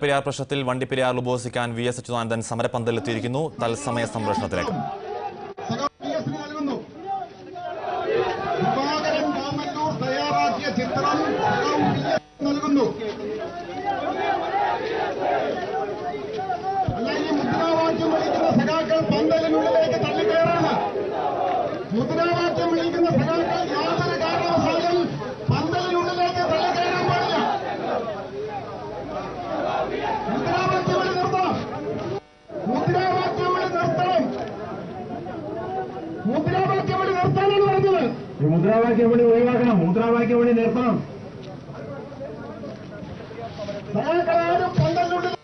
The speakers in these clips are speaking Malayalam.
പെരിയാർ പ്രശ്നത്തിൽ വണ്ടിപ്പെരിയാറിൽ ഉപവസിക്കാൻ വി എസ് അച്യുതാനന്ദൻ സമരപന്തലെത്തിയിരിക്കുന്നു തത്സമയ സംപ്രേഷണത്തിലേക്ക് സഖാവിഎസിന് നൽകുന്നു ദിവാകരൻ രാമന്നൂർ തയ്യാറാക്കിയ ചിത്രം സഖാവ് വിഎസ് നൽകുന്നു അല്ല ഈ മുദ്രാവാക്യം വിളിക്കുന്ന സഖാക്കൾ പന്തലിനുള്ളിലേക്ക് തള്ളിക്കയറാണ് മുദ്രാവാക്യം വിളിക്കുന്ന സഖാക്കൾ യാതൊരു കാരണവശാലും പന്തലിനുള്ളിലേക്ക് തള്ളിക്കയറാൻ പാടില്ല മുദ്രാവാക്യം വിളി നിർത്തണം മുദ്രാവാക്യം വിളി നിർത്തണം മുദ്രാവാക്യം വിളി നിർത്താനാണ് പറഞ്ഞത് ഈ മുദ്രാവാക്യം വിളി ഒഴിവാക്കണം മുദ്രാവാക്യം വിളി നിർത്തണം സഹാക്കളാരും പന്തലിനുള്ളിൽ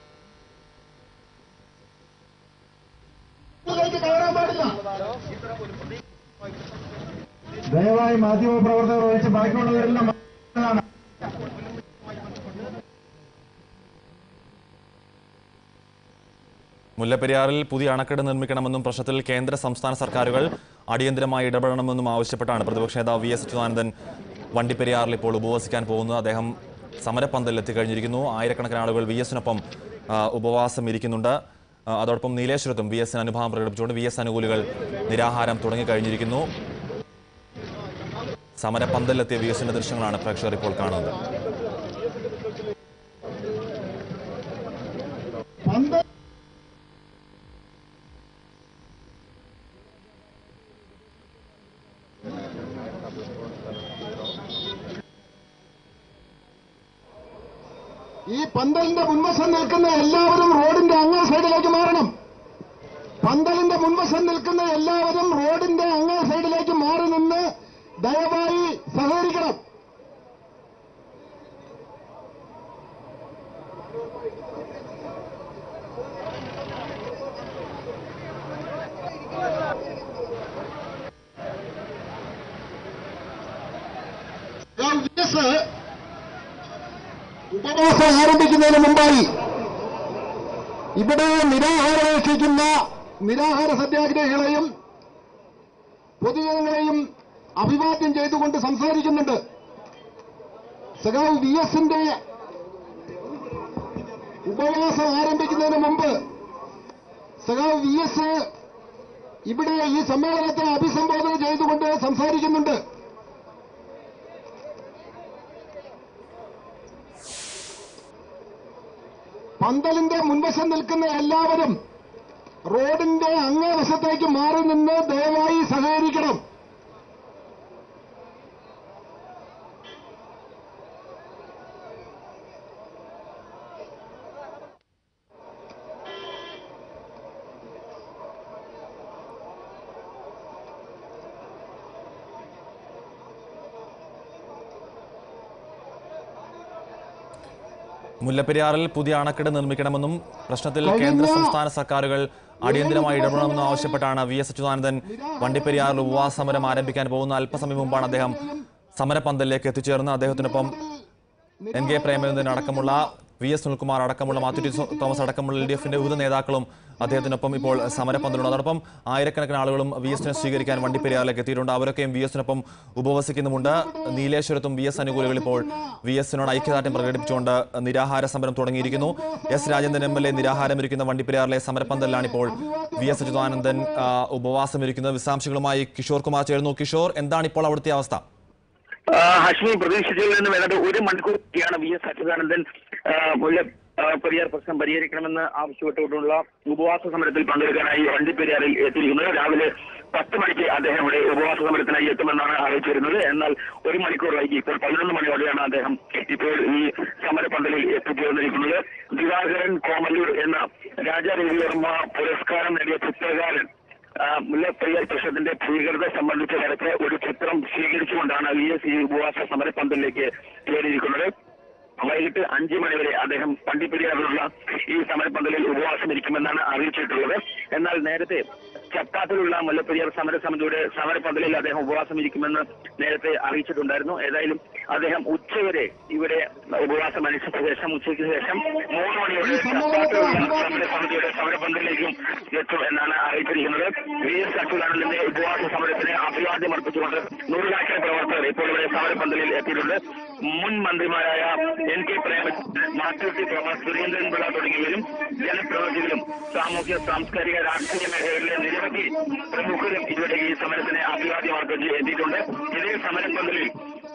ിലേക്ക് കയറാൻ പാടില്ല ദയവായി മാധ്യമ പ്രവർത്തകർ ഒഴിച്ച് ബാക്കിയുള്ളവരെല്ലാം മ- മുല്ലപ്പെരിയാറിൽ പുതിയ അണക്കെട്ട് നിർമ്മിക്കണമെന്നും പ്രശ്നത്തിൽ കേന്ദ്ര സംസ്ഥാന സർക്കാരുകൾ അടിയന്തരമായി ഇടപെടണമെന്നും ആവശ്യപ്പെട്ടാണ് പ്രതിപക്ഷ നേതാവ് വി എസ് അച്യുതാനന്ദൻ വണ്ടിപ്പെരിയാറിൽ ഇപ്പോൾ ഉപവസിക്കാൻ പോകുന്നത് അദ്ദേഹം സമരപ്പന്തലിൽ എത്തിക്കഴിഞ്ഞിരിക്കുന്നു ആയിരക്കണക്കിന് ആളുകൾ വി എസിനൊപ്പം ഉപവാസം ഇരിക്കുന്നുണ്ട് ആ, അതോടൊപ്പം നീലേശ്വരത്തും വി എസിന് അനുഭാവം പ്രകടിപ്പിച്ചുകൊണ്ട് വി എസ് അനുകൂലികൾ നിരാഹാരം തുടങ്ങിക്കഴിഞ്ഞിരിക്കുന്നു സമരപ്പന്തലിലെത്തിയ വി എസിന്റെ ദൃശ്യങ്ങളാണ് പ്രേക്ഷകർ ഇപ്പോൾ കാണുന്നത് പന്തൽ ഈ പന്തലിന്റെ മുൻവശം നിൽക്കുന്ന എല്ലാവരും റോഡിന്റെ അങ്ങേ സൈഡിലേക്ക് മാറണം പന്തലിന്റെ മുൻവശം നിൽക്കുന്ന എല്ലാവരും റോഡിന്റെ അങ്ങേ സൈഡിലേക്ക് മാറി നിന്ന് ദയവായി സഹകരിക്കണം കേസ് ഉപവാസം ആരംഭിക്കുന്നതിന് മുമ്പായി ഇവിടെ നിരാഹാരമേക്ഷിക്കുന്ന നിരാഹാര സത്യാഗ്രഹികളെയും പൊതുജനങ്ങളെയും അഭിവാദ്യം ചെയ്തുകൊണ്ട് സംസാരിക്കുന്നുണ്ട് സഖാവ് വി എസിന്റെ ഉപവാസം ആരംഭിക്കുന്നതിന് മുമ്പ് സഖാവ് വി എസ് ഇവിടെ ഈ സമ്മേളനത്തെ അഭിസംബോധന ചെയ്തുകൊണ്ട് സംസാരിക്കുന്നുണ്ട് പന്തലിന്റെ മുൻവശം നിൽക്കുന്ന എല്ലാവരും റോഡിന്റെ അങ്ങേ വശത്തേക്ക് മാറി നിന്ന് ദയവായി സഹകരിക്കണം മുല്ലപ്പെരിയാറിൽ പുതിയ അണക്കെട്ട് നിർമ്മിക്കണമെന്നും പ്രശ്നത്തിൽ കേന്ദ്ര സംസ്ഥാന സർക്കാരുകൾ അടിയന്തരമായി ഇടപെടണമെന്നും ആവശ്യപ്പെട്ടാണ് വി എസ് അച്യുതാനന്ദൻ വണ്ടിപ്പെരിയാറിൽ ഉപവാസ സമരം ആരംഭിക്കാൻ പോകുന്ന അല്പസമയം മുമ്പാണ് അദ്ദേഹം സമരപന്തലിലേക്ക് എത്തിച്ചേർന്ന് അദ്ദേഹത്തിനൊപ്പം എൻ കെ പ്രേമചന്ദ്രൻ അടക്കമുള്ള വി എസ് സുനിൽകുമാർ അടക്കമുള്ള മാത്യു ടി തോമസ് അടക്കമുള്ള എൽ ഡി എഫിന്റെ വിവിധ നേതാക്കളും അദ്ദേഹത്തിനൊപ്പം ഇപ്പോൾ സമരപന്തലുണ്ട് അതോടൊപ്പം ആയിരക്കണക്കിന് ആളുകളും വി എസിനെ സ്വീകരിക്കാൻ വണ്ടിപ്പെരിയാറിലേക്ക് എത്തിയിട്ടുണ്ട് അവരൊക്കെയും വി എസിനൊപ്പം ഉപവസിക്കുന്നുമുണ്ട് നീലേശ്വരത്തും വി എസ് അനുകൂലികൾ ഇപ്പോൾ വി എസിനോട് ഐക്യദാർഢ്യം പ്രകടിപ്പിച്ചുകൊണ്ട് നിരാഹാര സമരം തുടങ്ങിയിരിക്കുന്നു S Rajendran M L A നിരാഹാരമിരിക്കുന്ന വണ്ടിപ്പെരിയാറിലെ സമരപന്തലിലാണ് ഇപ്പോൾ വി എസ് അച്യുതാനന്ദൻ ആ, ഉപവാസമിരിക്കുന്നത് വിശദാംശങ്ങളുമായി കിഷോർ കുമാർ ചേരുന്നു കിഷോർ എന്താണ് ഇപ്പോൾ അവിടുത്തെ അവസ്ഥ ആ, ഹഷ്മി പ്രതീക്ഷിച്ചതിൽ നിന്ന് വേണ്ടത് ഒരു മണിക്കൂറൊക്കെയാണ് വി എസ് അച്യുതാനന്ദൻ ആ, മുല്ല ആ, പെരിയാർ പ്രശ്നം പരിഹരിക്കണമെന്ന് ആവശ്യപ്പെട്ടുകൊണ്ടുള്ള ഉപവാസ സമരത്തിൽ പങ്കെടുക്കാനായി വണ്ടിപ്പെരിയാറിൽ എത്തിയിരിക്കുന്നത് രാവിലെ പത്ത് മണിക്ക് അദ്ദേഹം ഇവിടെ ഉപവാസ സമരത്തിനായി എത്തുമെന്നാണ് അറിയിച്ചിരുന്നത് എന്നാൽ ഒരു മണിക്കൂർ വൈകി ഇപ്പോൾ പതിനൊന്ന് മണിയോടെയാണ് അദ്ദേഹം ഇപ്പോൾ ഈ സമരപന്തലിൽ എത്തിച്ചേർന്നിരിക്കുന്നത് ദിവാകരൻ കോമല്ലൂർ എന്ന രാജാ രവിവർമ്മ പുരസ്കാരം നേടിയ ചിത്രകാരൻ ആ, മുല്ലപ്പെരിയാർ പ്രശ്നത്തിന്റെ ഭീകരത സംബന്ധിച്ച തരത്തിൽ ഒരു ചിത്രം സ്വീകരിച്ചുകൊണ്ടാണ് വി എസ് ഈ ഉപവാസ സമരപന്തലിലേക്ക് കയറിയിരിക്കുന്നത് വൈകിട്ട് അഞ്ചു മണിവരെ അദ്ദേഹം പണ്ടിപ്പെരിയാറിലുള്ള ഈ സമരപന്തലിൽ ഉപവാസം ഇരിക്കുമെന്നാണ് അറിയിച്ചിട്ടുള്ളത് എന്നാൽ നേരത്തെ ചപ്പാത്തിലുള്ള മുല്ലപ്പെരിയാർ സമരസമിതിയുടെ സമരപന്തലിൽ അദ്ദേഹം ഉപവാസം ഇരിക്കുമെന്ന് നേരത്തെ അറിയിച്ചിട്ടുണ്ടായിരുന്നു ഏതായാലും അദ്ദേഹം ഉച്ചവരെ ഇവിടെ ഉപവാസം അനുഷ്ഠിച്ച ശേഷം ഉച്ചയ്ക്ക് ശേഷം മൂന്ന് മണിയോടെ ചപ്പാത്തിലുള്ള സമരസമിതിയുടെ സമരപന്തലിലേക്കും എത്തും എന്നാണ് അറിയിച്ചിരിക്കുന്നത് വി എസ് അച്യുതാനന്ദന്റെ ഉപവാസ സമരത്തിന് അഭിവാദ്യം അർപ്പിച്ചുകൊണ്ട് നൂറുകണക്കിന് പ്രവർത്തകർ ഇപ്പോൾ ഇവിടെ സമരപന്തലിൽ എത്തിയിട്ടുണ്ട് മുൻ മന്ത്രിമാരായ N K Premachandran Mathew T Thomas Surendran Pillai തുടങ്ങിയവരും ജനപ്രതിനിധികളും സാമൂഹ്യ സാംസ്കാരിക രാഷ്ട്രീയ മേഖലകളിലെ നിരവധി പ്രമുഖരും ഇവിടെ ഈ സമരത്തിന് അഭിവാദ്യം അർപ്പിച്ച് എത്തിയിട്ടുണ്ട് ഇതേ സമരപന്തലിൽ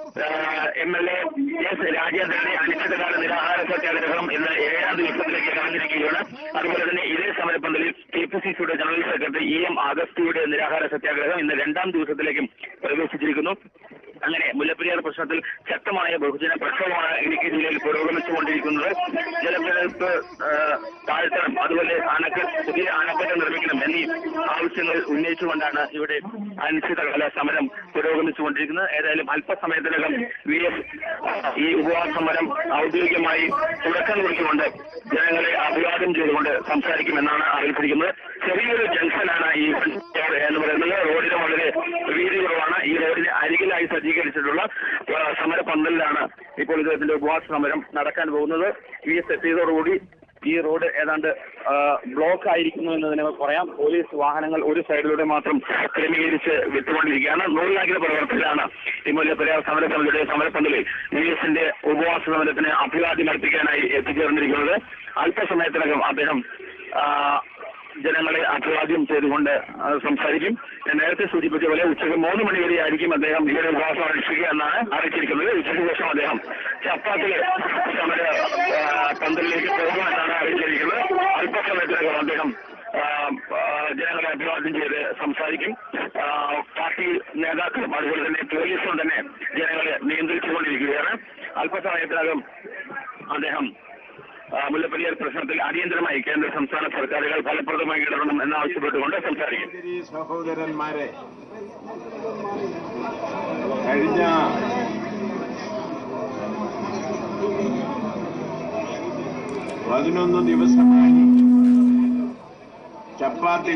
എം എൽ എ എസ് രാജേന്ദ്രന്റെ അനിശ്ചിതകാല നിരാഹാര സത്യാഗ്രഹം ഇന്ന് ഏഴാം ദിവസത്തിലേക്ക് കടന്നിരിക്കുകയാണ് അതുപോലെ തന്നെ ഇതേ സമരപന്തലിൽ കെ പി സി സിയുടെ ജനറൽ സെക്രട്ടറി ഇ എം ആഗസ്റ്റിയുടെ നിരാഹാര സത്യാഗ്രഹം ഇന്ന് രണ്ടാം ദിവസത്തിലേക്കും പ്രവേശിച്ചിരിക്കുന്നു അങ്ങനെ മുല്ലപ്പെരിയാർ പ്രശ്നത്തിൽ ശക്തമായ ബഹുജന പ്രക്ഷോഭമാണ് ഇടുക്കി ജില്ലയിൽ പുരോഗമിച്ചുകൊണ്ടിരിക്കുന്നത് ജലനിരപ്പ് ആ, താഴ്ത്തണം അതുപോലെ അണക്കെട്ട് പുതിയ അണക്കെട്ട് നിർമ്മിക്കണം എന്നീ ആവശ്യങ്ങൾ ഉന്നയിച്ചുകൊണ്ടാണ് ഇവിടെ അനിശ്ചിതകാല സമരം പുരോഗമിച്ചുകൊണ്ടിരിക്കുന്നത് ഏതായാലും അല്പസമയത്തിനകം വി എസ് ഈ ഉപവാസ സമരം ഔദ്യോഗികമായി തുടക്കം കുറിച്ചുകൊണ്ട് ജനങ്ങളെ അഭിവാദ്യം ചെയ്തുകൊണ്ട് സംസാരിക്കുമെന്നാണ് അറിയിച്ചിരിക്കുന്നത് ചെറിയൊരു ജംഗ്ഷനാണ് ഈ എന്ന് പറയുന്നത് റോഡിന് വളരെ വീതി കുറവാണ് ഈ റോഡിന് അരികിലായി സജ്ജീകരിച്ചിട്ടുള്ള ആ, സമര പന്തലിലാണ് ഇപ്പോൾ ഇദ്ദേഹത്തിന്റെ ഉപവാസ സമരം നടക്കാൻ പോകുന്നത് വി എസ് എത്തിയതോടുകൂടി ഈ റോഡ് ഏതാണ്ട് ആ, ബ്ലോക്ക് ആയിരിക്കുന്നു എന്ന് തന്നെ പറയാം പോലീസ് വാഹനങ്ങൾ ഒരു സൈഡിലൂടെ മാത്രം ക്രമീകരിച്ച് വിട്ടുകൊണ്ടിരിക്കുകയാണ് നൂറുകണക്കിന് പ്രവർത്തകരാണ് ഈ മുല്ലപ്പെരിയാർ സമരസമിതിയുടെ സമരപ്പന്തലിൽ വി എസിന്റെ ഉപവാസ സമരത്തിന് അഭിവാദ്യം അർപ്പിക്കാനായി എത്തിച്ചേർന്നിരിക്കുന്നത് അല്പസമയത്തിനകം അദ്ദേഹം ആ, ജനങ്ങളെ അഭിവാദ്യം ചെയ്തുകൊണ്ട് ആ, സംസാരിക്കും ഞാൻ നേരത്തെ സൂചിപ്പിച്ച പോലെ ഉച്ചയ്ക്ക് മൂന്ന് മണി വരെ ആയിരിക്കും അദ്ദേഹം ഇവിടെ ഉപവാസം അനുഷ്ഠിക്കുക എന്നാണ് അറിയിച്ചിരിക്കുന്നത് ഉച്ചയ്ക്ക് ശേഷം അദ്ദേഹം ചപ്പാത്തിലെ സമര ആ, പന്തലിലേക്ക് പോകുമെന്നാണ് അറിയിച്ചിരിക്കുന്നത് അല്പസമയത്തിനകം അദ്ദേഹം ആ, ആ, ജനങ്ങളെ അഭിവാദ്യം ചെയ്ത് സംസാരിക്കും ആ, പാർട്ടി നേതാക്കളും അതുപോലെ തന്നെ പോലീസും തന്നെ ജനങ്ങളെ നിയന്ത്രിച്ചുകൊണ്ടിരിക്കുകയാണ് അല്പസമയത്തിനകം അദ്ദേഹം ആ, മുല്ലപ്പെരിയാർ പ്രശ്നത്തിൽ അടിയന്തരമായി കേന്ദ്ര സംസ്ഥാന സർക്കാരുകൾ ഫലപ്രദമായി ഇടപെടണം എന്നാവശ്യപ്പെട്ടുകൊണ്ട് സംസാരിക്കും സഹോദരി സഹോദരന്മാരെ കഴിഞ്ഞ പതിനൊന്ന് ദിവസമായി ചപ്പാത്തിൽ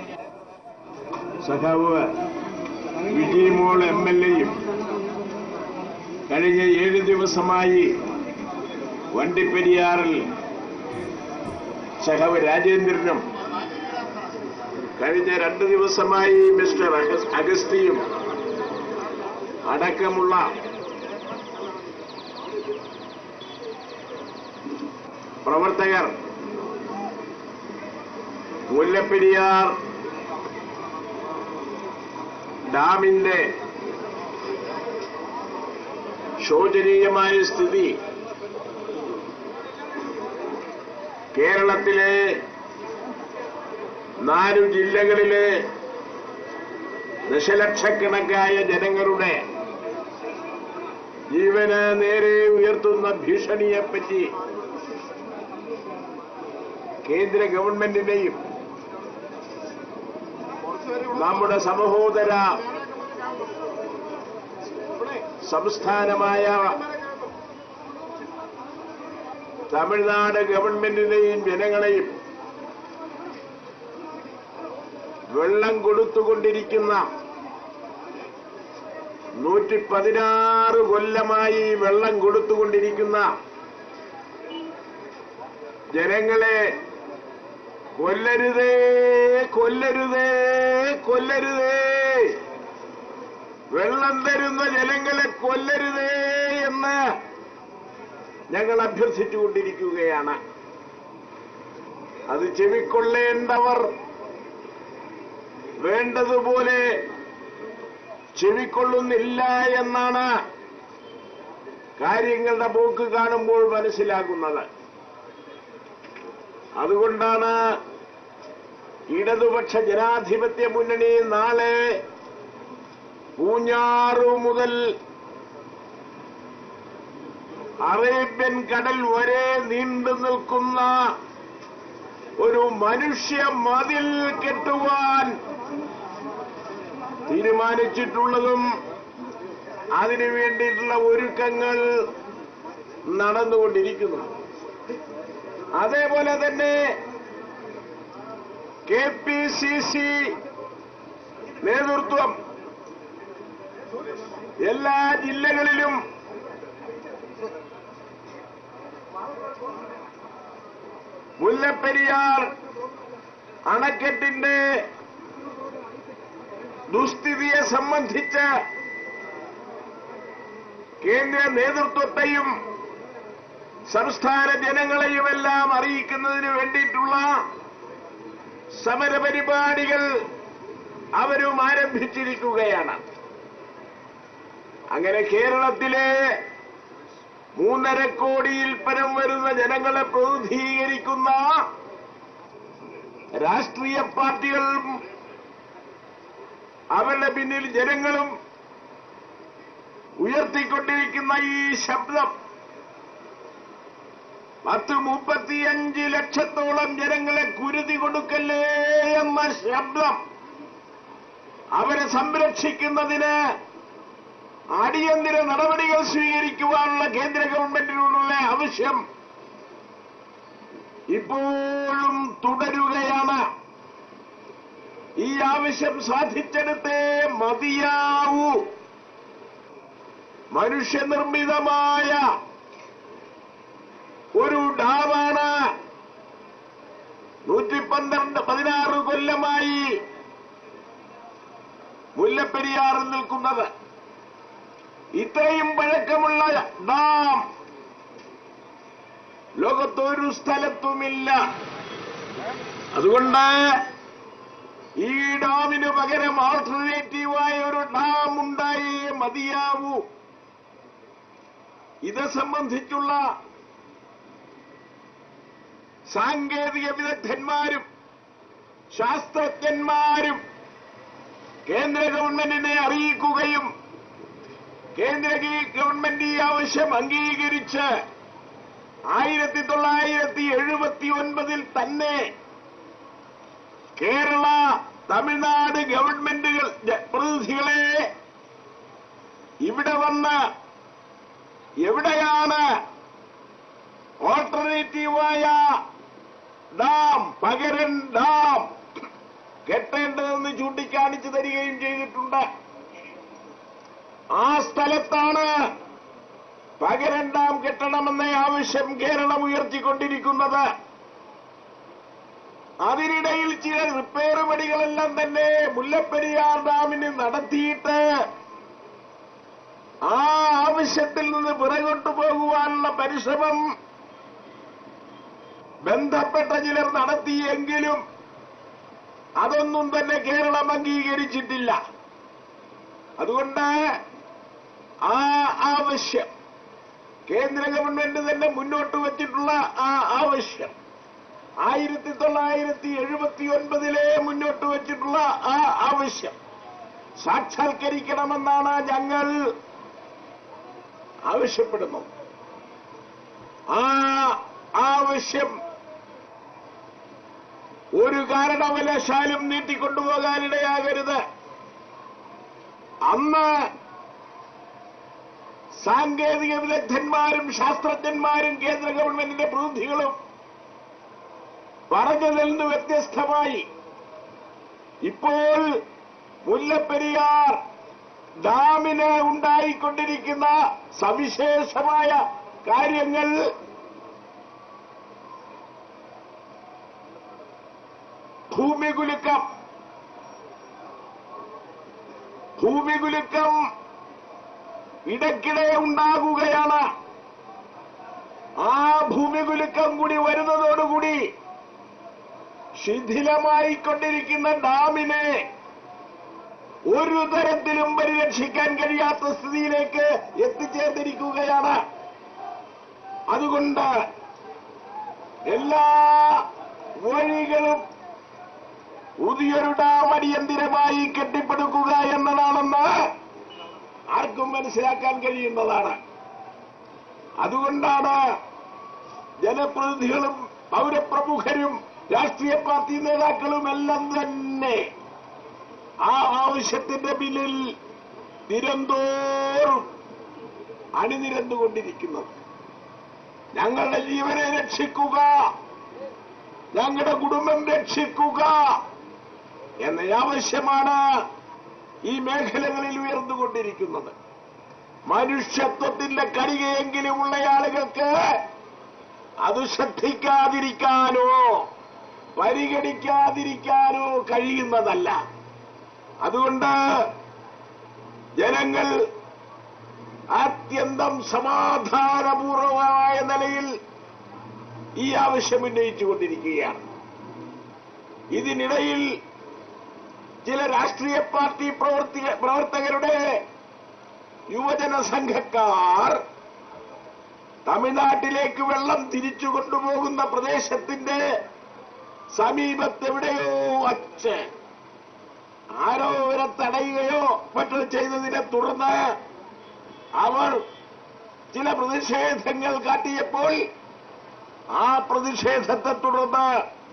സഖാവ് വിജയമോൾ എം എൽ എയും കഴിഞ്ഞ ഏഴ് ദിവസമായി വണ്ടിപ്പെരിയാറിൽ സഖാവ് രാജേന്ദ്രനും കഴിഞ്ഞ രണ്ട് ദിവസമായി മിസ്റ്റർ അഗസ്- അഗസ്തിയും അടക്കമുള്ള പ്രവർത്തകർ മുല്ലപ്പെരിയാർ ഡാമിന്റെ ശോചനീയമായ സ്ഥിതി കേരളത്തിലെ നാലു ജില്ലകളിലെ ദശലക്ഷക്കണക്കായ ജനങ്ങളുടെ ജീവന് നേരെ ഉയർത്തുന്ന ഭീഷണിയെപ്പറ്റി കേന്ദ്ര ഗവൺമെന്റിനെയും നമ്മുടെ സമഹോദര സംസ്ഥാനമായ തമിഴ്നാട് ഗവൺമെന്റിനെയും ജനങ്ങളെയും വെള്ളം കൊടുത്തുകൊണ്ടിരിക്കുന്ന നൂറ്റി പതിനാറ് കൊല്ലമായി വെള്ളം കൊടുത്തുകൊണ്ടിരിക്കുന്ന ജനങ്ങളെ കൊല്ലരുതേ കൊല്ലരുതേ കൊല്ലരുതേ വെള്ളം തരുന്ന ജനങ്ങളെ കൊല്ലരുതേ എന്ന് ഞങ്ങൾ അഭ്യർത്ഥിച്ചുകൊണ്ടിരിക്കുകയാണ് അത് ചെവിക്കൊള്ളേണ്ടവർ വേണ്ടതുപോലെ ചെവിക്കൊള്ളുന്നില്ല എന്നാണ് കാര്യങ്ങളുടെ പോക്ക് കാണുമ്പോൾ മനസ്സിലാകുന്നത് അതുകൊണ്ടാണ് ഇടതുപക്ഷ ജനാധിപത്യ മുന്നണി നാളെ പൂഞ്ഞാറു മുതൽ അറേബ്യൻ കടൽ വരെ നീണ്ടു നിൽക്കുന്ന ഒരു മനുഷ്യ മതിൽ കെട്ടുവാൻ തീരുമാനിച്ചിട്ടുള്ളതും അതിനു വേണ്ടിയിട്ടുള്ള ഒരുക്കങ്ങൾ നടന്നുകൊണ്ടിരിക്കുന്നു അതേപോലെ തന്നെ കെ പി സി സി നേതൃത്വം എല്ലാ ജില്ലകളിലും മുല്ലപ്പെരിയാർ അണക്കെട്ടിന്റെ ദുസ്ഥിതിയെ സംബന്ധിച്ച് കേന്ദ്ര നേതൃത്വത്തെയും സംസ്ഥാന ജനങ്ങളെയുമെല്ലാം അറിയിക്കുന്നതിന് വേണ്ടിയിട്ടുള്ള സമരപരിപാടികൾ അവരും ആരംഭിച്ചിരിക്കുകയാണ് അങ്ങനെ കേരളത്തിലെ മൂന്നര കോടിയിൽ പരം വരുന്ന ജനങ്ങളെ പ്രതിനിധീകരിക്കുന്ന രാഷ്ട്രീയ പാർട്ടികളും അവരുടെ പിന്നിൽ ജനങ്ങളും ഉയർത്തിക്കൊണ്ടിരിക്കുന്ന ഈ ശബ്ദം പത്ത് മുപ്പത്തിയഞ്ച് ലക്ഷത്തോളം ജനങ്ങളെ കുരുതി കൊടുക്കല്ലേ എന്ന ശബ്ദം അവരെ സംരക്ഷിക്കുന്നതിന് അടിയന്തര നടപടികൾ സ്വീകരിക്കുവാനുള്ള കേന്ദ്ര ഗവൺമെന്റിനോടുള്ള ആവശ്യം ഇപ്പോഴും തുടരുകയാണ് ഈ ആവശ്യം സാധിച്ചെടുത്തേ മതിയാവൂ മനുഷ്യനിർമ്മിതമായ ഒരു ഡാമാണ് നൂറ്റി പന്ത്രണ്ട് പതിനാറ് കൊല്ലമായി മുല്ലപ്പെരിയാറിൽ നിൽക്കുന്നത് ഇത്രയും പഴക്കമുള്ള ഡാം ലോകത്തൊരു സ്ഥലത്തുമില്ല അതുകൊണ്ട് ഈ ഡാമിന് പകരം ആൾട്ടർനേറ്റീവായ ഒരു ഡാം ഉണ്ടായേ മതിയാവൂ ഇത് സംബന്ധിച്ചുള്ള സാങ്കേതിക വിദഗ്ധന്മാരും ശാസ്ത്രജ്ഞന്മാരും കേന്ദ്ര ഗവൺമെന്റിനെ അറിയിക്കുകയും കേന്ദ്ര ഗീ- ഗവൺമെന്റ് ഈ ആവശ്യം അംഗീകരിച്ച് ആയിരത്തി തൊള്ളായിരത്തി എഴുപത്തി ഒൻപതിൽ തന്നെ കേരള തമിഴ്നാട് ഗവൺമെന്റുകൾ ജ- പ്രതിനിധികളെ ഇവിടെ വന്ന് എവിടെയാണ് ഓൾട്ടർനേറ്റീവായ ഡാം പകരൻ ഡാം കെട്ടേണ്ടതെന്ന് ചൂണ്ടിക്കാണിച്ചു തരികയും ചെയ്തിട്ടുണ്ട് ആ സ്ഥലത്താണ് പകരൻ ഡാം കെട്ടണമെന്ന ആവശ്യം കേരളം ഉയർത്തിക്കൊണ്ടിരിക്കുന്നത് അതിനിടയിൽ ചില റിപ്പയർ പണികളെല്ലാം തന്നെ മുല്ലപ്പെരിയാർ ഡാമിന് നടത്തിയിട്ട് ആ ആവശ്യത്തിൽ നിന്ന് പിറകോട്ടു പോകുവാനുള്ള പരിശ്രമം ബന്ധപ്പെട്ട ചിലർ നടത്തിയെങ്കിലും അതൊന്നും തന്നെ കേരളം അംഗീകരിച്ചിട്ടില്ല അതുകൊണ്ട് ആ ആവശ്യം കേന്ദ്ര ഗവൺമെന്റ് തന്നെ മുന്നോട്ട് വച്ചിട്ടുള്ള ആ ആവശ്യം ആയിരത്തി തൊള്ളായിരത്തി എഴുപത്തി ഒൻപതിലെ മുന്നോട്ട് വച്ചിട്ടുള്ള ആ ആവശ്യം സാക്ഷാത്കരിക്കണമെന്നാണ് ഞങ്ങൾ ആവശ്യപ്പെടുന്നത് ആ ആവശ്യം ഒരു കാരണവശാലും നീട്ടിക്കൊണ്ടുപോകാനിടയാകരുത് അന്ന് സാങ്കേതിക വിദഗ്ധന്മാരും ശാസ്ത്രജ്ഞന്മാരും കേന്ദ്ര ഗവൺമെന്റിന്റെ പ്രതിനിധികളും പറഞ്ഞതിൽ നിന്ന് വ്യത്യസ്തമായി ഇപ്പോൾ മുല്ലപ്പെരിയാർ ഡാമിന് ഉണ്ടായിക്കൊണ്ടിരിക്കുന്ന സവിശേഷമായ കാര്യങ്ങൾ ഭൂമികുലുക്കം ഭൂമികുലുക്കം ഇടയ്ക്കിടെ ഉണ്ടാകുകയാണ് ആ ഭൂമികുലുക്കം കൂടി വരുന്നതോടുകൂടി ശിഥിലമായിക്കൊണ്ടിരിക്കുന്ന ഡാമിനെ ഒരു തരത്തിലും പരിരക്ഷിക്കാൻ കഴിയാത്ത സ്ഥിതിയിലേക്ക് എത്തിച്ചേർന്നിരിക്കുകയാണ് അതുകൊണ്ട് എല്ലാ വഴികളും പുതിയൊരു ഡാം അടിയന്തിരമായി കെട്ടിപ്പടുക്കുക എന്നതാണെന്ന് ആർക്കും മനസ്സിലാക്കാൻ കഴിയുന്നതാണ് അതുകൊണ്ടാണ് ജനപ്രതിനിധികളും പൗരപ്രമുഖരും രാഷ്ട്രീയ പാർട്ടി നേതാക്കളും എല്ലാം തന്നെ ആ ആവശ്യത്തിന്റെ പിന്നിൽ നിരന്തോറും അണിനിരന്നുകൊണ്ടിരിക്കുന്നത് ഞങ്ങളുടെ ജീവനെ രക്ഷിക്കുക ഞങ്ങളുടെ കുടുംബം രക്ഷിക്കുക എന്ന ആവശ്യമാണ് ഈ മേഖലകളിൽ ഉയർന്നുകൊണ്ടിരിക്കുന്നത് മനുഷ്യത്വത്തിന്റെ കണികയെങ്കിലും ഉള്ള ആളുകൾക്ക് അത് ശ്രദ്ധിക്കാതിരിക്കാനോ പരിഗണിക്കാതിരിക്കാനോ കഴിയുന്നതല്ല അതുകൊണ്ട് ജനങ്ങൾ അത്യന്തം സമാധാനപൂർവമായ നിലയിൽ ഈ ആവശ്യം ഉന്നയിച്ചുകൊണ്ടിരിക്കുകയാണ് ഇതിനിടയിൽ ചില രാഷ്ട്രീയ പാർട്ടി പ്രവർത്തി പ്രവർത്തകരുടെ യുവജന സംഘക്കാർ തമിഴ്നാട്ടിലേക്ക് വെള്ളം തിരിച്ചു കൊണ്ടുപോകുന്ന പ്രദേശത്തിന്റെ സമീപത്തെവിടെയോ വച്ച് ആരോ ഇവരെ തടയുകയോ മറ്റോ ചെയ്തതിനെ തുടർന്ന് അവർ ചില പ്രതിഷേധങ്ങൾ കാട്ടിയപ്പോൾ ആ പ്രതിഷേധത്തെ തുടർന്ന്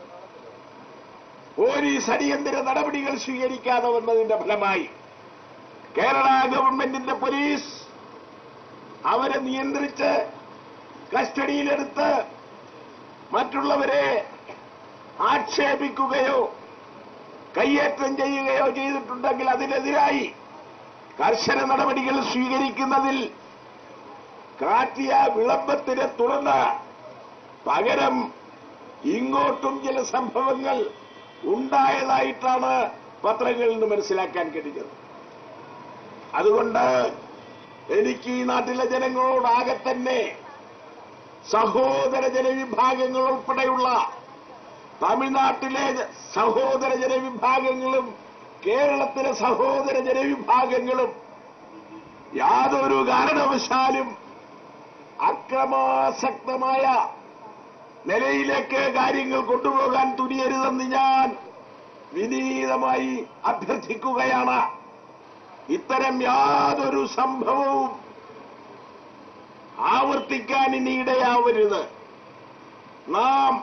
പോലീസ് അടിയന്തര നടപടികൾ സ്വീകരിക്കാതെ വന്നതിന്റെ ഫലമായി കേരള ഗവൺമെന്റിന്റെ പോലീസ് അവരെ നിയന്ത്രിച്ച് കസ്റ്റഡിയിലെടുത്ത് മറ്റുള്ളവരെ ആക്ഷേപിക്കുകയോ കയ്യേറ്റം ചെയ്യുകയോ ചെയ്തിട്ടുണ്ടെങ്കിൽ അതിനെതിരായി കർശന നടപടികൾ സ്വീകരിക്കുന്നതിൽ കാട്ടിയ വിളംബത്തിനെ തുടർന്ന് പകരം ഇങ്ങോട്ടും ചില സംഭവങ്ങൾ ഉണ്ടായതായിട്ടാണ് പത്രങ്ങളിൽ നിന്ന് മനസ്സിലാക്കാൻ കഴിഞ്ഞത് അതുകൊണ്ട് എനിക്ക് ഈ നാട്ടിലെ ജനങ്ങളോടാകെ തന്നെ സഹോദര ജനവിഭാഗങ്ങൾ ഉൾപ്പെടെയുള്ള തമിഴ്നാട്ടിലെ സഹോദര ജനവിഭാഗങ്ങളും കേരളത്തിലെ സഹോദര ജനവിഭാഗങ്ങളും യാതൊരു കാരണവശാലും അക്രമാസക്തമായ നിലയിലേക്ക് കാര്യങ്ങൾ കൊണ്ടുപോകാൻ തുനിയരുതെന്ന് ഞാൻ വിനീതമായി അഭ്യർത്ഥിക്കുകയാണ് ഇത്തരം യാതൊരു സംഭവവും ആവർത്തിക്കാൻ ഇനി ഇടയാവരുത് നാം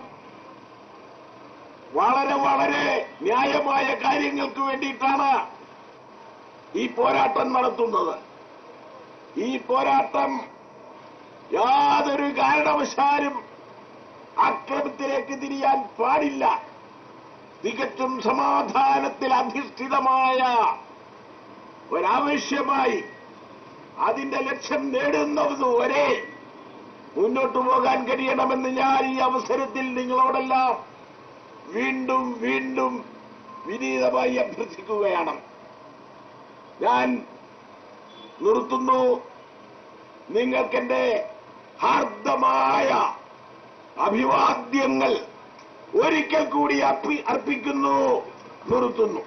വളരെ വളരെ ന്യായമായ കാര്യങ്ങൾക്ക് വേണ്ടിയിട്ടാണ് ഈ പോരാട്ടം നടത്തുന്നത് ഈ പോരാട്ടം യാതൊരു കാരണവശാലും അക്രമത്തിലേക്ക് തിരിയാൻ പാടില്ല തികച്ചും സമാധാനത്തിൽ അധിഷ്ഠിതമായ ഒരാവശ്യമായി അതിന്റെ ലക്ഷ്യം നേടുന്നതുവരെ മുന്നോട്ടു പോകാൻ കഴിയണമെന്ന് ഞാൻ ഈ അവസരത്തിൽ നിങ്ങളോടെല്ലാം വീണ്ടും വീണ്ടും വിനീതമായി അഭ്യർത്ഥിക്കുകയാണ് ഞാൻ നിർത്തുന്നു നിങ്ങൾക്കെന്റെ ഹാർദമായ അഭിവാദ്യങ്ങൾ ഒരിക്കൽ കൂടി അർപ്പി- അർപ്പിക്കുന്നു നിർത്തുന്നു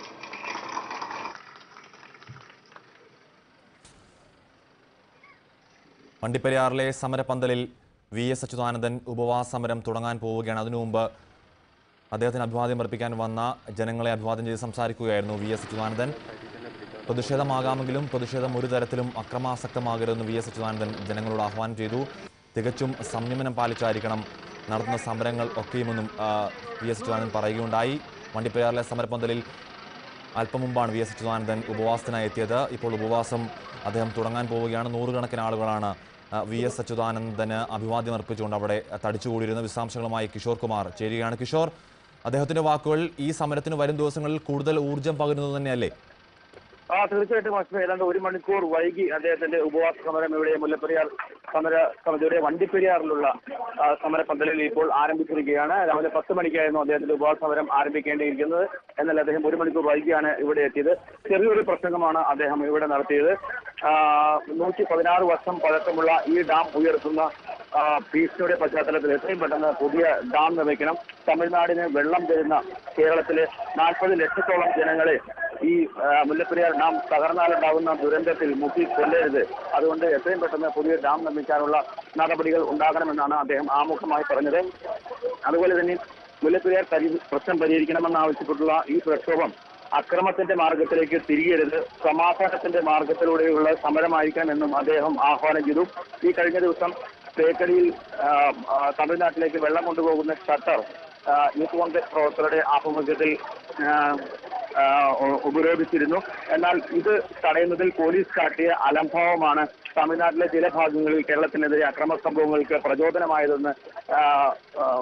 വണ്ടിപ്പെരിയാറിലെ സമരപന്തലിൽ വി എസ് അച്യുതാനന്ദൻ ഉപവാസ സമരം തുടങ്ങാൻ പോവുകയാണ് അതിനു മുമ്പ് അദ്ദേഹത്തിന് അഭിവാദ്യം അർപ്പിക്കാൻ വന്ന ജനങ്ങളെ അഭിവാദ്യം ചെയ്ത് സംസാരിക്കുകയായിരുന്നു വി എസ് അച്യുതാനന്ദൻ പ്രതിഷേധമാകാമെങ്കിലും പ്രതിഷേധം ഒരു തരത്തിലും അക്രമാസക്തമാകരുതെന്ന് വി എസ് അച്യുതാനന്ദൻ ജനങ്ങളോട് ആഹ്വാനം ചെയ്തു തികച്ചും സംയമനം പാലിച്ചായിരിക്കണം നടത്തുന്ന സമരങ്ങൾ ഒക്കെയുമെന്നും ആ, വി എസ് അച്യുതാനന്ദൻ പറയുകയുണ്ടായി വണ്ടിപ്പെരിയാറിലെ സമരപന്തലിൽ അല്പം മുമ്പാണ് വി എസ് അച്യുതാനന്ദൻ ഉപവാസത്തിനായി എത്തിയത് ഇപ്പോൾ ഉപവാസം അദ്ദേഹം തുടങ്ങാൻ പോവുകയാണ് നൂറുകണക്കിന് ആളുകളാണ് ആ, വി എസ് അച്യുതാനന്ദന് അഭിവാദ്യം അർപ്പിച്ചുകൊണ്ട് അവിടെ തടിച്ചുകൂടിയിരുന്ന വിശദാംശങ്ങളുമായി കിഷോർ കുമാർ ചേരുകയാണ് കിഷോർ അദ്ദേഹത്തിന്റെ വാക്കുകൾ ഈ സമരത്തിന് വരും ദിവസങ്ങളിൽ കൂടുതൽ ഊർജം പകരുന്നത് തന്നെയല്ലേ ആ തീർച്ചയായിട്ടും അശ്വ ഏതാണ്ട് ഒരു മണിക്കൂർ വൈകി അദ്ദേഹത്തിന്റെ ഉപവാസ സമരം ഇവിടെ മുല്ലപ്പെരിയാർ സമര സമിതിയുടെ വണ്ടിപ്പെരിയാറിലുള്ള ആ, സമരപന്തലിൽ ഇപ്പോൾ ആരംഭിച്ചിരിക്കുകയാണ് രാവിലെ പത്ത് മണിക്കായിരുന്നു അദ്ദേഹത്തിന്റെ ഉപവാസ സമരം ആരംഭിക്കേണ്ടിയിരിക്കുന്നത് എന്നാൽ അദ്ദേഹം ഒരു മണിക്കൂർ വൈകിയാണ് ഇവിടെ എത്തിയത് ചെറിയൊരു പ്രസംഗമാണ് അദ്ദേഹം ഇവിടെ നടത്തിയത് നൂറ്റി പതിനാറ് വർഷം പഴക്കമുള്ള ഈ ഡാം ഉയർത്തുന്ന ആ, ഭീഷണിയുടെ പശ്ചാത്തലത്തിൽ എത്രയും പെട്ടെന്ന് പുതിയ ഡാം നിർമ്മിക്കണം തമിഴ്നാടിന് വെള്ളം തരുന്ന കേരളത്തിലെ നാൽപ്പത് ലക്ഷത്തോളം ജനങ്ങളെ ഈ ആ, മുല്ലപ്പെരിയാർ ഡാം തകർന്നാലുണ്ടാകുന്ന ദുരന്തത്തിൽ മുക്കി കൊല്ലരുത് അതുകൊണ്ട് എത്രയും പെട്ടെന്ന് പുതിയ ഡാം നിർമ്മിക്കാനുള്ള നടപടികൾ ഉണ്ടാകണമെന്നാണ് അദ്ദേഹം ആമുഖമായി പറഞ്ഞത് അതുപോലെ തന്നെ മുല്ലപ്പെരിയാർ പരി പ്രശ്നം പരിഹരിക്കണമെന്നാവശ്യപ്പെട്ടുള്ള ഈ പ്രക്ഷോഭം അക്രമത്തിന്റെ മാർഗത്തിലേക്ക് തിരിയരുത് സമാധാനത്തിന്റെ മാർഗത്തിലൂടെയുള്ള സമരമായിരിക്കണമെന്നും അദ്ദേഹം ആഹ്വാനം ചെയ്തു ഈ കഴിഞ്ഞ ദിവസം തേക്കടിയിൽ ആ, ആ, തമിഴ്നാട്ടിലേക്ക് വെള്ളം കൊണ്ടുപോകുന്ന ഷട്ടർ ആ, യൂത്ത് കോൺഗ്രസ് പ്രവർത്തകരുടെ ആഭിമുഖ്യത്തിൽ ആ, ആ, ഉ- ഉപരോധിച്ചിരുന്നു എന്നാൽ ഇത് തടയുന്നതിൽ പോലീസ് കാട്ടിയ അലംഭാവമാണ് തമിഴ്നാട്ടിലെ ചില ഭാഗങ്ങളിൽ കേരളത്തിനെതിരെ അക്രമ സംഭവങ്ങൾക്ക് പ്രചോദനമായതെന്ന് ആ, ആ,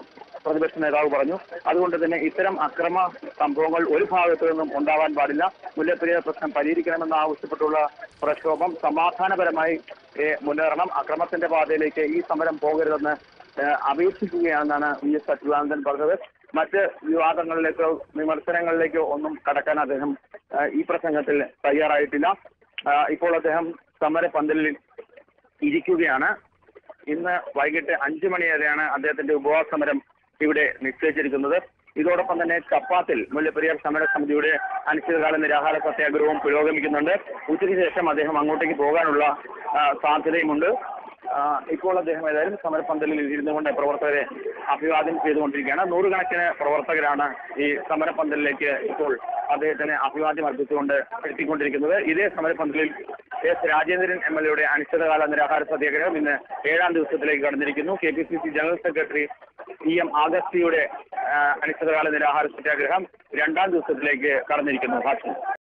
പ്രതിപക്ഷ നേതാവ് പറഞ്ഞു അതുകൊണ്ട് തന്നെ ഇത്തരം അക്രമ സംഭവങ്ങൾ ഒരു ഭാഗത്തു നിന്നും ഉണ്ടാവാൻ പാടില്ല മുല്ലപ്പെരിയാർ പ്രശ്നം പരിഹരിക്കണമെന്ന് ആവശ്യപ്പെട്ടുള്ള പ്രക്ഷോഭം സമാധാനപരമായി ഏഹ്, മുന്നേറണം അക്രമത്തിന്റെ പാതയിലേക്ക് ഈ സമരം പോകരുതെന്ന് ഏഹ്, അപേക്ഷിക്കുകയാണെന്നാണ് വി എസ് അച്യുതാനന്ദൻ പറഞ്ഞത് മറ്റ് വിവാദങ്ങളിലേക്കോ വിമർശനങ്ങളിലേക്കോ ഒന്നും കടക്കാൻ അദ്ദേഹം ഏഹ്, ഈ പ്രസംഗത്തിൽ തയ്യാറായിട്ടില്ല ഏഹ്, ഇപ്പോൾ അദ്ദേഹം സമരപന്തലിൽ ഇരിക്കുകയാണ് ഇന്ന് വൈകിട്ട് അഞ്ചു മണി വരെയാണ് അദ്ദേഹത്തിന്റെ ഉപവാസ സമരം ഇവിടെ നിശ്ചയിച്ചിരിക്കുന്നത് ഇതോടൊപ്പം തന്നെ ചപ്പാത്തിൽ മുല്ലപ്പെരിയാർ സമര സമിതിയുടെ അനിശ്ചിതകാല നിരാഹാര സത്യാഗ്രഹവും പുരോഗമിക്കുന്നുണ്ട് ഉച്ചയ്ക്ക് ശേഷം അദ്ദേഹം അങ്ങോട്ടേക്ക് പോകാനുള്ള ആ, സാധ്യതയുമുണ്ട് ആ, ഇപ്പോൾ അദ്ദേഹം ഏതായാലും സമരപന്തലിൽ ഇരുന്നു കൊണ്ട് പ്രവർത്തകരെ അഭിവാദ്യം ചെയ്തുകൊണ്ടിരിക്കുകയാണ് നൂറുകണക്കിന് പ്രവർത്തകരാണ് ഈ സമരപന്തലിലേക്ക് ഇപ്പോൾ അദ്ദേഹത്തിന് അഭിവാദ്യം അർപ്പിച്ചുകൊണ്ട് എത്തിക്കൊണ്ടിരിക്കുന്നത് ഇതേ സമരപന്തലിൽ എസ് രാജേന്ദ്രൻ എം എൽ എയുടെ അനിശ്ചിതകാല നിരാഹാര സത്യാഗ്രഹം ഇന്ന് ഏഴാം ദിവസത്തിലേക്ക് കടന്നിരിക്കുന്നു K P C C general secretary E M ആഗസ്റ്റിയുടെ ആ, അനിശ്ചിതകാല നിരാഹാര സത്യാഗ്രഹം രണ്ടാം ദിവസത്തിലേക്ക് കടന്നിരിക്കുന്നു ഹാഷ്മി